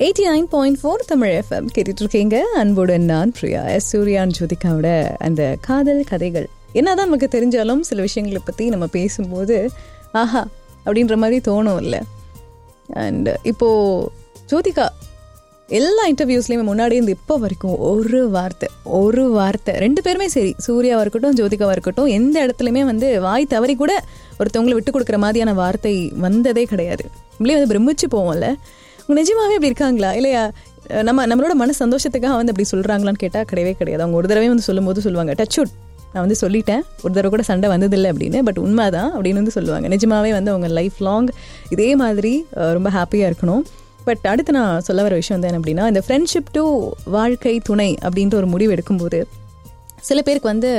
eighty nine point four Tamil FM கேட்டுட்டு இருக்கீங்க அன்போடு நான் பிரியா எஸ் சூர்யான் ஜோதிகாவோட அந்த காதல் கதைகள் என்னதான் நமக்கு தெரிஞ்சாலும் சில விஷயங்களை பற்றி நம்ம பேசும்போது ஆஹா அப்படின்ற மாதிரி தோணும் இல்லை அண்ட் இப்போது ஜோதிகா எல்லா இன்டர்வியூஸ்லையுமே முன்னாடி இருந்து இப்போ வரைக்கும் ஒரு வார்த்தை ஒரு வார்த்தை ரெண்டு பேருமே சரி சூர்யாவாக இருக்கட்டும் ஜோதிகாவாக இருக்கட்டும் எந்த இடத்துலையுமே வந்து வாய் தவறி கூட ஒருத்தவங்களை விட்டு கொடுக்குற மாதிரியான வார்த்தை வந்ததே கிடையாது இப்படியே வந்து பிரமிச்சு போவோம்ல அவங்க நிஜமாவே அப்படி இருக்காங்களா இல்லையா நம்ம நம்மளோட மன சந்தோஷத்துக்காக வந்து அப்படி சொல்கிறாங்களான்னு கேட்டால் கிடையவே கிடையாது அவங்க ஒரு தடவை வந்து சொல்லும்போது சொல்லுவாங்க டச் உட் நான் வந்து சொல்லிட்டேன் ஒரு தடவை கூட சண்டை வந்ததில்லை அப்படின்னு பட் உண்மை தான் அப்படின்னு வந்து சொல்லுவாங்க நிஜமாவே வந்து அவங்க லைஃப் லாங் இதே மாதிரி அஹ், ரொம்ப ஹாப்பியாக இருக்கணும் பட் அடுத்து நான் சொல்ல வர விஷயம் வந்து என்ன அப்படின்னா இந்த ஃப்ரெண்ட்ஷிப் டு வாழ்க்கை துணை அப்படின்ற ஒரு முடிவு எடுக்கும்போது சில பேருக்கு வந்து